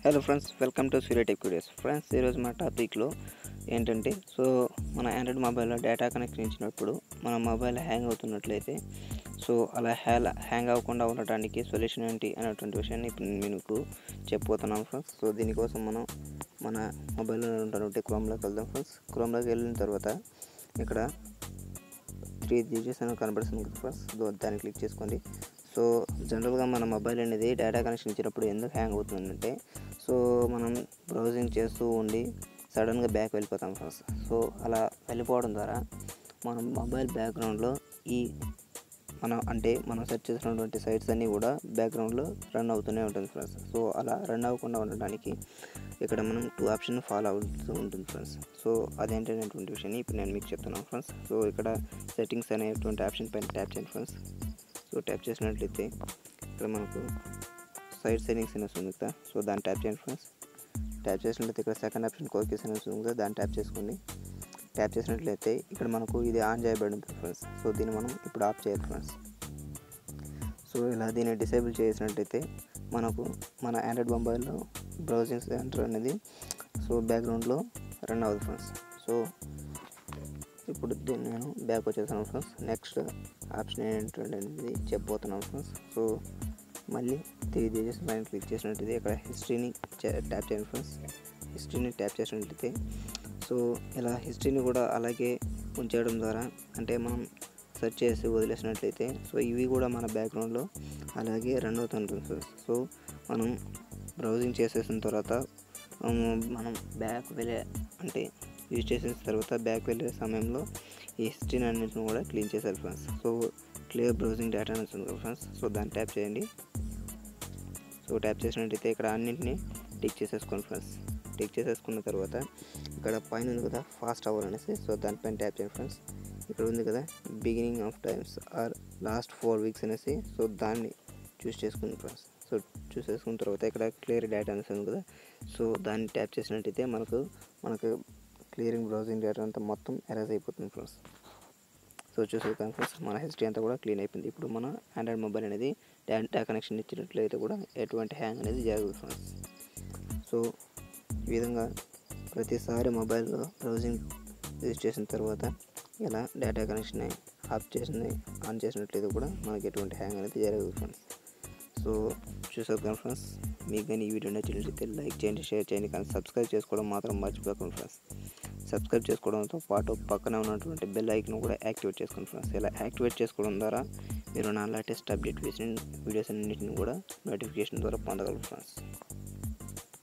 hello friends welcome to Surya tech videos friends ఈరోజు మా టాపిక్లో ఏంటంటే సో మన ఆండ్రాయిడ్ మొబైల్లో డేటా కనెక్షన్ ఇచ్చినప్పుడు మన మొబైల్ హ్యాంగ్ అవుతున్నట్లయితే సో అలా హ్యాల్ హ్యాంగ్ అవ్వకుండా ఉండటానికి సొల్యూషన్ ఏంటి అనేటువంటి విషయాన్ని ఇప్పుడు నేను మీకు చెప్పబోతున్నాను ఫ్రెండ్స్ సో దీనికోసం మనం మన మొబైల్లో ఉన్నటువంటి క్రోమ్లోకి వెళ్దాం ఫ్రెండ్స్ క్రోమ్లోకి వెళ్ళిన తర్వాత ఇక్కడ త్రీ డిజిట్స్ అని కనబడుతుంది కదా ఫ్రెండ్స్ దో- దాన్ని క్లిక్ చేసుకోండి సో జనరల్గా మన మొబైల్ అనేది డేటా కనెక్షన్ ఇచ్చినప్పుడు ఎందుకు హ్యాంగ్ అవుతుందంటే సో మనం బ్రౌజింగ్ చేస్తూ ఉండి సడన్గా బ్యాక్ వెళ్ళిపోతాం ఫ్రెండ్స్ సో అలా వెళ్ళిపోవడం ద్వారా మనం మొబైల్ బ్యాక్గ్రౌండ్లో ఈ మనం అంటే మనం సెర్చ్ చేసినటువంటి సైట్స్ అన్నీ కూడా బ్యాక్గ్రౌండ్లో రన్ అవుతూనే ఉంటుంది ఫ్రెండ్స్ సో అలా రన్ అవ్వకుండా ఉండడానికి ఇక్కడ మనం టూ ఆప్షన్ ఫాలో అవుతూ ఉంటుంది ఫ్రెండ్స్ సో అదేంటనేటువంటి విషయాన్ని ఇప్పుడు నేను మీకు చెప్తున్నాను ఫ్రెండ్స్ సో ఇక్కడ సెట్టింగ్స్ అనేటువంటి ఆప్షన్ పైన ట్యాప్ చేయండి ఫ్రెండ్స్ సో ట్యాప్ చేసినట్లయితే ఇక్కడ మనకు సైడ్ సెట్టింగ్స్ అని వస్తుంది కదా సో దాన్ని ట్యాప్ చేయండి ఫ్రెండ్స్ ట్యాప్ చేసినట్లయితే ఇక్కడ సెకండ్ ఆప్షన్ కోకేస్ అని వస్తుంది కదా దాన్ని ట్యాప్ చేసుకోండి ట్యాప్ చేసినట్లయితే ఇక్కడ మనకు ఇది ఆన్ చేయబడి ఉంటుంది ఫ్రెండ్స్ సో దీన్ని మనం ఇప్పుడు ఆఫ్ చేయాలి ఫ్రెండ్స్ సో ఇలా దీన్ని డిసేబుల్ చేసినట్టయితే మనకు మన ఆండ్రాయిడ్ మొబైల్లో బ్రౌజింగ్ సెంటర్ అనేది సో బ్యాక్గ్రౌండ్లో రన్ అవ్వదు ఫ్రెండ్స్ సో ఇప్పుడు దీన్ని నేను బ్యాక్ వచ్చేసాను ఫ్రెండ్స్ నెక్స్ట్ ఆప్షన్ ఏంటంటే చెప్పబోతున్నాను ఫ్రెండ్స్ సో మళ్ళీ త్రీ డిజిట్స్ పైన క్లిక్ చేసినట్టయితే ఇక్కడ హిస్టరీని ట్యాప్ చేయండి ఫ్రెండ్స్ హిస్టరీని ట్యాప్ చేసినట్లయితే సో ఇలా హిస్టరీని కూడా అలాగే ఉంచడం ద్వారా అంటే మనం సెర్చ్ చేసి వదిలేసినట్లయితే సో ఇవి కూడా మన బ్యాక్గ్రౌండ్లో అలాగే రన్ అవుతుంటుంది ఫ్రెండ్స్ సో మనం బ్రౌజింగ్ చేసేసిన తర్వాత మనము మనం బ్యాక్ వెళ్ళే అంటే యూజ్ చేసిన తర్వాత బ్యాక్ వెళ్ళే సమయంలో ఈ హిస్టరీని అన్నింటిని కూడా క్లీన్ చేశారు friends so clear browsing data అని వస్తుంది కదా ఫ్రెండ్స్ సో దాన్ని ట్యాప్ చేయండి సో ట్యాప్ చేసినట్టయితే ఇక్కడ అన్నింటినీ టిక్ చేసేసుకోండి ఫ్రెండ్స్ టిక్ చేసేసుకున్న తర్వాత ఇక్కడ పైన ఉంది కదా ఫాస్ట్ అవర్ అనేసి సో దానిపైన ట్యాప్ చేయండి ఫ్రెండ్స్ ఇక్కడ ఉంది కదా beginning of times or last four weeks అనేసి సో దాన్ని చూస్ చేసుకుంది ఫ్రెండ్స్ సో చూస్ చేసుకున్న తర్వాత ఇక్కడ క్లియర్ డేటా అనేసి ఉంది కదా సో దాన్ని ట్యాప్ చేసినట్టయితే మనకు మనకు క్లియరింగ్ బ్రౌజింగ్ డేటా అంతా మొత్తం ఎరేజ్ అయిపోతుంది ఫ్రెండ్స్ సో చూసారు కానీ ఫ్రెండ్స్ మన హిస్టరీ అంతా కూడా క్లీన్ అయిపోయింది ఇప్పుడు మన ఆండ్రాయిడ్ మొబైల్ అనేది డేటా కనెక్షన్ ఇచ్చినట్లయితే కూడా ఎటువంటి హ్యాంగ్ అనేది జరగదు ఫ్రెండ్స్ సో ఈ విధంగా ప్రతిసారి మొబైల్లో బ్రౌజింగ్ యూజ్ చేసిన తర్వాత ఇలా డేటా కనెక్షన్ ఆఫ్ చేసిన ఆన్ చేసినట్లయితే కూడా మనకి ఎటువంటి హ్యాంగ్ అనేది జరగదు ఫ్రెండ్స్ సో చూసారు కానీ ఫ్రెండ్స్ మీకు కానీ ఈ వీడియో నచ్చినట్లయితే లైక్ చేయండి షేర్ చేయండి కానీ సబ్స్క్రైబ్ చేసుకోవడం మాత్రం మర్చిపోకండి ఫ్రెండ్స్ సబ్స్క్రైబ్ చేసుకోవడంతో పాటు పక్కన ఉన్నటువంటి బెల్ ఐకన్ కూడా యాక్టివేట్ చేసుకోండి ఫ్రెండ్స్ ఇలా యాక్టివేట్ చేసుకోవడం ద్వారా మీరు నా లేటెస్ట్ అప్డేట్ వీడియోస్ అన్నింటిని కూడా నోటిఫికేషన్ ద్వారా పొందగలరు ఫ్రెండ్స్